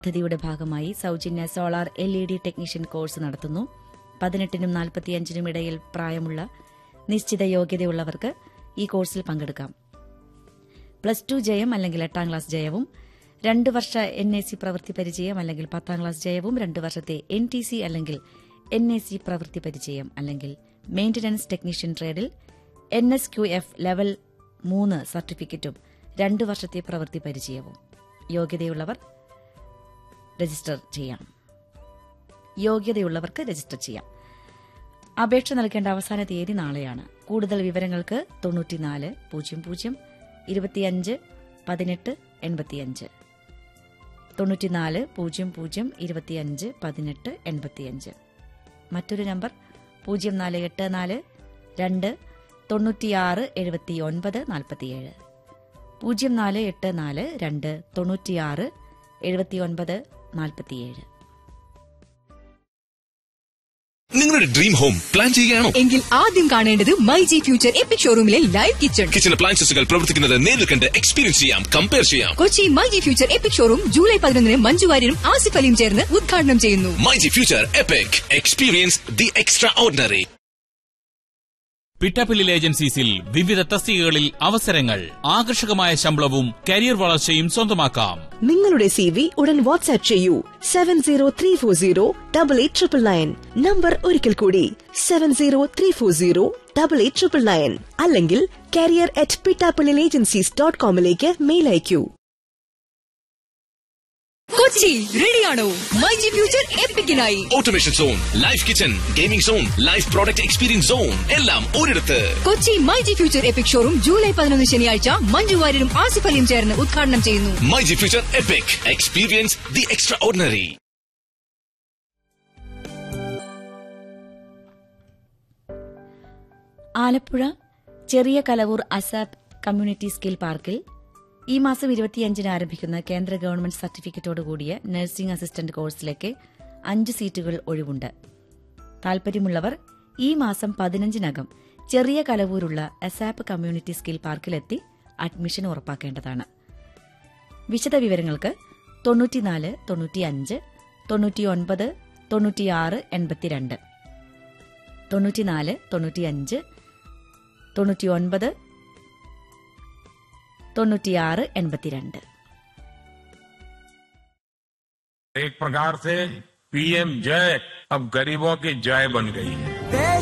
പദ്ധതിയുടെ ഭാഗമായി സൌജന്യ solar L E D technician course നടത്തുന്നു പതിനെട്ടിനും നാൽപ്പത്തിയഞ്ചിനും ഇടയിൽ പ്രായമുള്ള നിശ്ചിത യോഗ്യതയുള്ളവർക്ക് ഈ കോഴ്സിൽ പങ്കെടുക്കാം പ്ലസ് ടു ജയം അല്ലെങ്കിൽ എട്ടാം ക്ലാസ് ജയവും രണ്ട് വർഷ എൻ എ സി പ്രവൃത്തി പരിചയം അല്ലെങ്കിൽ പത്താം ക്ലാസ് ജയവും രണ്ട് വർഷത്തെ എൻ ടി സി അല്ലെങ്കിൽ എൻ എ സി പ്രവൃത്തി പരിചയം അല്ലെങ്കിൽ മെയിന്റനൻസ് ടെക്നീഷ്യൻ ട്രേഡിൽ N S Q F level മൂന്ന് സർട്ടിഫിക്കറ്റും രണ്ട് വർഷത്തെ പ്രവൃത്തി പരിചയവും യോഗ്യതയുള്ളവർ രജിസ്റ്റർ ചെയ്യാം യോഗ്യതയുള്ളവർക്ക് രജിസ്റ്റർ ചെയ്യാം അപേക്ഷ നൽകേണ്ട അവസാന തീയതി നാളെയാണ് കൂടുതൽ വിവരങ്ങൾക്ക് തൊണ്ണൂറ്റിനാല് പൂജ്യം പൂജ്യം ഇരുപത്തിയഞ്ച് പതിനെട്ട് എൺപത്തിയഞ്ച് തൊണ്ണൂറ്റിനാല് പൂജ്യം പൂജ്യം ഇരുപത്തിയഞ്ച് പതിനെട്ട് എൺപത്തിയഞ്ച് മറ്റൊരു നമ്പർ പൂജ്യം നാല് എട്ട് നാല് രണ്ട് തൊണ്ണൂറ്റിയാറ് എഴുപത്തി ഒൻപത് നാൽപ്പത്തിയേഴ് പൂജ്യം നാല് എട്ട് നാല് രണ്ട് തൊണ്ണൂറ്റിയാറ് എഴുപത്തിയൊൻപത് നാൽപ്പത്തിയേഴ് നിങ്ങളുടെ ഡ്രീം ഹോം പ്ലാൻ ചെയ്യുകയാണോ എങ്കിൽ ആദ്യം കാണേണ്ടത് മൈ ജി ഫ്യൂച്ചർ എപ്പിക് ഷോറൂമിലെ ലൈവ് കിച്ചൺ കിച്ചൺ അപ്ലയൻസസുകൾ പ്രവർത്തിക്കുന്നത് നേരിൽ കണ്ട് എക്സ്പീരിയൻസ് ചെയ്യാം കമ്പയർ ചെയ്യാം Kochi my G future epic showroom July പതിനൊന്നിന് മഞ്ജു വാര്യരും ആസിഫ് അലിയും ചേർന്ന് ഉദ്ഘാടനം ചെയ്യുന്നു my G future epic experience the extraordinary പിട്ടാപ്പില്ലിൽ ഏജൻസീസിൽ വിവിധ തസ്തികകളിൽ അവസരങ്ങൾ ആകർഷകമായ ശമ്പളവും കരിയർ വളർച്ചയും സ്വന്തമാക്കാം നിങ്ങളുടെ സി വി ഉടൻ വാട്സ്ആപ്പ് ചെയ്യൂ seven zero three four zero double eight triple nine number ഒരിക്കൽ കൂടി seven zero three four zero double eight triple nine അല്ലെങ്കിൽ കാരിയർ അറ്റ് പിട്ടാപ്പിളിൽ ഏജൻസീസ് ഡോട്ട് കോമിലേക്ക് മെയിൽ അയക്കൂ കൊച്ചി റെഡിയാണോ മൈ ജി ഫ്യൂച്ചർ എപ്പിക്കിനായി automation zone life kitchen gaming zone life product experience zone എല്ലാം ഒരിടത്ത് Kochi my G future epic showroom July പതിനൊന്ന് ശനിയാഴ്ച മഞ്ജു വാര്യരും ആസിഫ് അലിയും ചേർന്ന് ഉദ്ഘാടനം ചെയ്യുന്നു my G future epic experience the extraordinary Alappuzha Cheriya Kalavoor ASAP community skill പാർക്കിൽ ഈ മാസം ഇരുപത്തിയഞ്ചിന് ആരംഭിക്കുന്ന കേന്ദ്ര ഗവൺമെന്റ് സർട്ടിഫിക്കറ്റോടുകൂടിയ നഴ്സിംഗ് അസിസ്റ്റന്റ് കോഴ്സിലേക്ക് അഞ്ച് സീറ്റുകൾ ഒഴിവുണ്ട് താൽപര്യമുള്ളവർ ഈ മാസം പതിനഞ്ചിനകം ചെറിയ കലവൂരുള്ള അസാപ്പ് കമ്മ്യൂണിറ്റി സ്കിൽ പാർക്കിലെത്തി അഡ്മിഷൻ ഉറപ്പാക്കേണ്ടതാണ് വിശദവിവരങ്ങൾക്ക് തൊണ്ണൂറ്റിനാല് തൊണ്ണൂറ്റിയഞ്ച് തൊണ്ണൂറ്റിയൊൻപത് തൊണ്ണൂറ്റിയാറ് എൺപത്തിരണ്ട് തൊണ്ണൂറ്റിനാല് തൊണ്ണൂറ്റിയഞ്ച് തൊണ്ണൂറ്റിയൊൻപത് തൊണ്ണൂറ്റിയാറ് എൺപത്തിരണ്ട് एक प्रकार से पीएम जय अब गरीबों की जय बन गई है